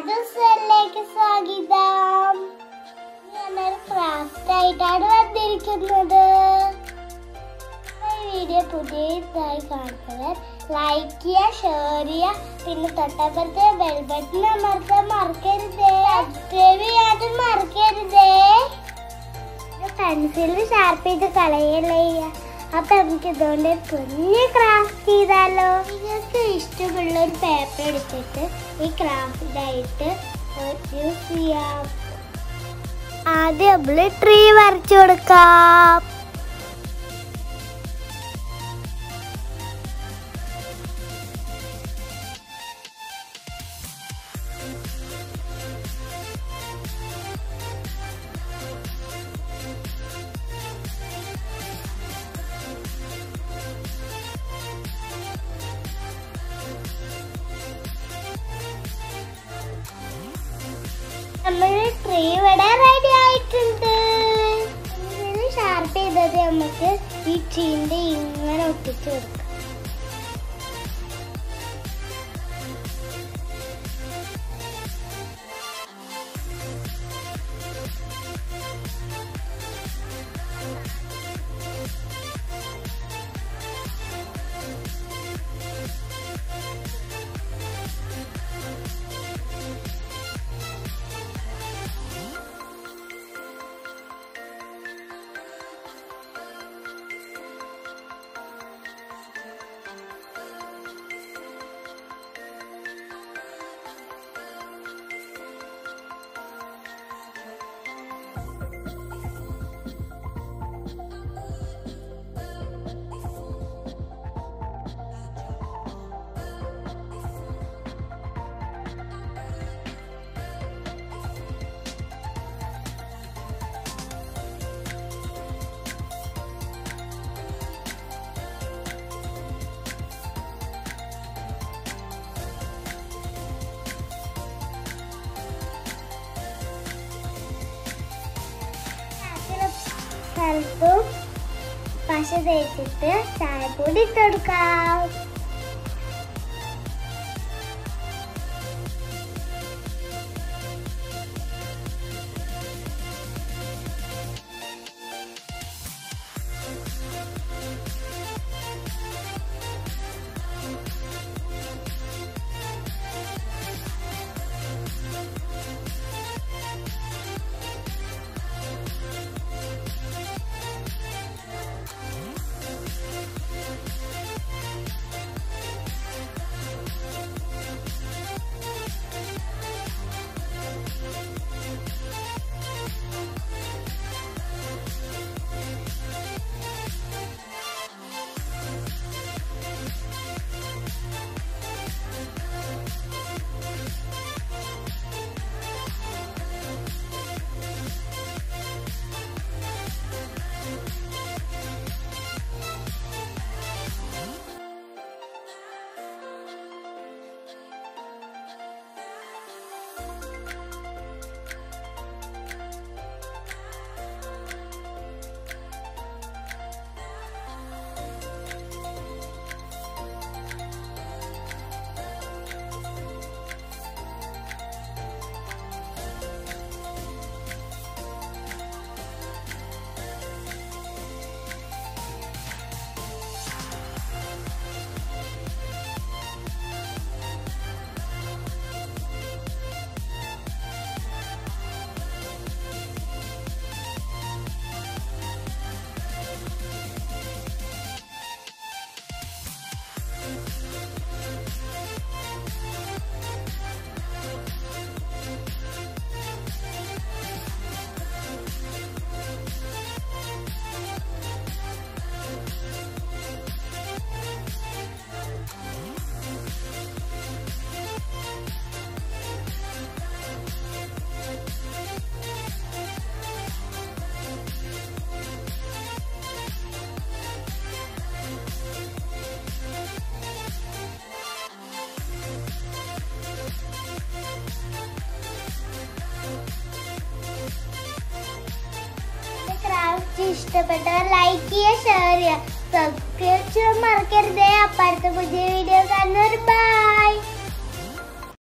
രാജസ്ഥാനിലേക്ക് സ്വാഗതം ഞാനൊരു ക്രാഫ്റ്റ് ആയിട്ടാണ് വന്നിരിക്കുന്നത് ഈ വീഡിയോ പുതിയതായി കാണുന്നവർ ലൈക്ക് ചെയ്യുക ഷെയർ ചെയ്യുക പിന്നെ തൊട്ടപ്പുറത്ത് ബെൽ ബട്ടൺ അമർത്താൻ മറക്കരുതേ സബ്സ്ക്രൈബ് ചെയ്യാനും മറക്കരുതേ പെൻസിൽ ഷാർപ്പ് ചെയ്ത് കളയല്ലേ ചെയ്യുക അപ്പൊ നമുക്ക് ഇതുകൊണ്ട് ഒരു കുഞ്ഞ് ക്രാഫ്റ്റ് ചെയ്താലോ നിങ്ങൾക്ക് ഇഷ്ടമുള്ള ഒരു പേപ്പർ എടുത്തിട്ട് ഈ ക്രാഫ്റ്റായിട്ട് യൂസ് ചെയ്യാം ആദ്യം നമ്മൾ ട്രീ വരച്ചു കൊടുക്കാം നമ്മൾ ട്രീ ഇവിടെ റെഡി ആയിട്ടുണ്ട് ഷാർപ്പ് ചെയ്തത് നമുക്ക് ഈ ചീന്റെ ഇങ്ങനെ ഒട്ടിച്ചു കൊടുക്കാം സ്ഥലത്തും പശ തേച്ചിട്ട് ചായപ്പൊടി ഇട്ടെടുക്കാം ക്രാഫ്റ്റ് ഇഷ്ടപ്പെട്ടവർ ലൈക്ക് ചെയ്യുക ഷെയർ ചെയ്യുക സബ്സ്ക്രൈബ് ചെയ്യാൻ മറക്കരുതേ അപ്പുറത്തെ പുതിയ